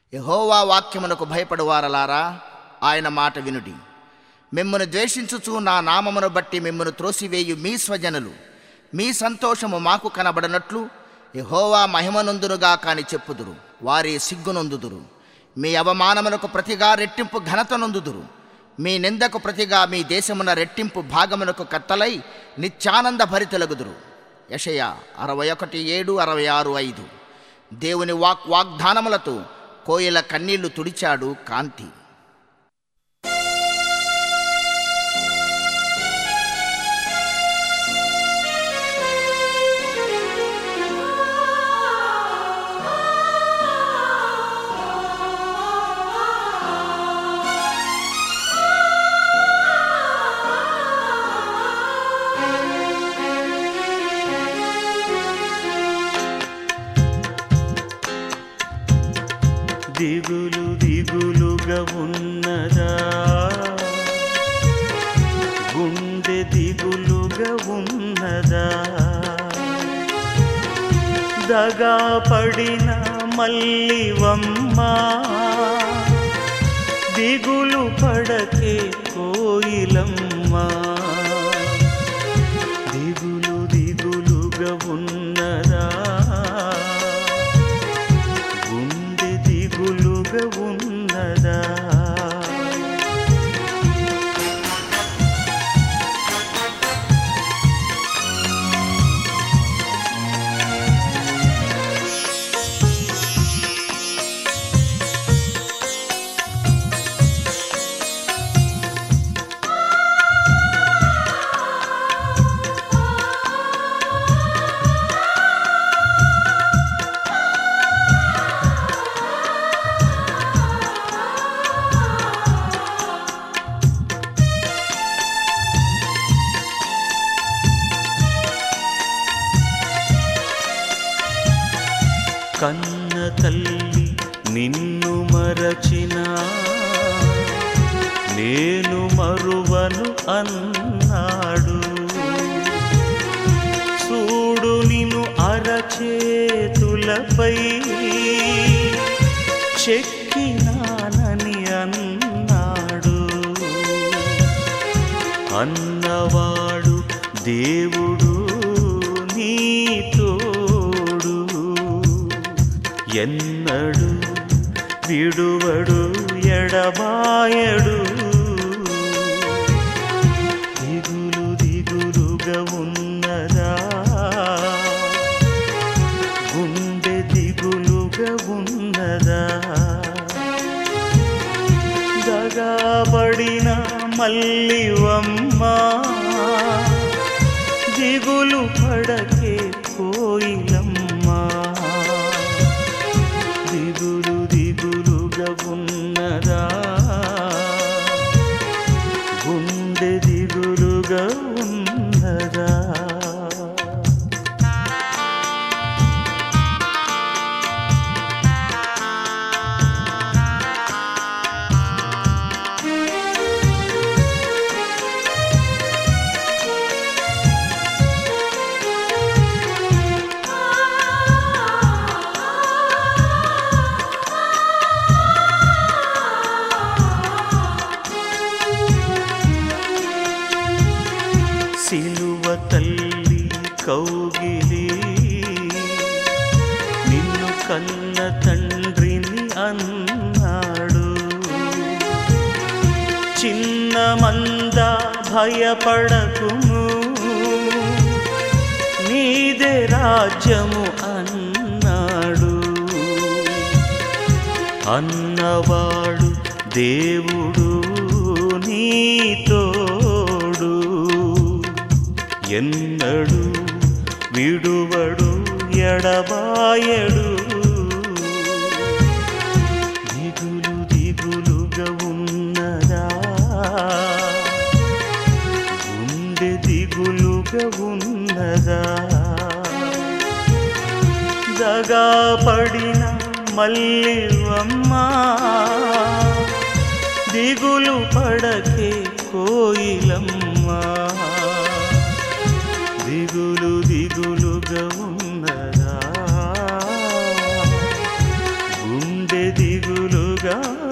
యహోవా వాక్యమునకు భయపడువారలారా ఆయన మాట వినుడి మిమ్మను ద్వేషించుచు నా నామమును బట్టి మిమ్మను త్రోసివేయు మీ స్వజనులు మీ సంతోషము మాకు కనబడనట్లు యహోవా మహిమనందునుగా కాని చెప్పుదురు వారి సిగ్గునొందుదురు మీ అవమానమునకు ప్రతిగా రెట్టింపు ఘనత నొందుదురు మీ నిందకు ప్రతిగా మీ దేశమున రెట్టింపు భాగమునకు కత్తలై నిత్యానంద భరితలగుదురు యషయ అరవై ఒకటి ఏడు అరవై ఆరు ఐదు దేవుని వాక్ వాగ్దానములతో కోయిల కన్నీళ్లు తుడిచాడు కాంతి దిగులు దిగులుగా ఉన్నదా గుండె దిగులుగా ఉన్నదా దగా పడిన మల్లివమ్మ దిగులు పడకే కోయిలమ్మ దిగులు దిగులుగా ఉన్నదా గుండె దిగులుగా ఉన్నదా కన్న తల్లి నిన్ను మరచిన నేను మరువను అన్నాడు చూడు నిన్ను అరచేతులపై చెక్కినానని అన్నాడు అన్నవాడు దేవుడు నీ తోడు ఎన్నడు విడువడు ఎడబాయడు దిగులు దిగులుగా ఉన్నదా గుండె దిగులుగా ఉన్నదా దగాబడిన మల్లివమ్మ దిగులు పడకే కోయిలమ్మ దిగులు దిగులుగా ఉన్నదా గుండె దిగులుగా ఉన్నదా సిలువ తల్లి కౌగిలి నిన్ను కన్న తండ్రిని అన్నాడు చిన్న మంద భయపడకుము నీదే రాజ్యము అన్నాడు అన్నవాడు దేవుడు నీతోడు ఎన్నడు విడువడు ఎడబాయడు దిగులు దిగులుగా ఉన్నదా గుండె దిగులుగా ఉన్నదా దగా పడిన మల్లివమ్మ దిగులు పడకే కోయిలమ్మ దిగులు దిగులుగా ఉన్నదా గుండె దిగులుగా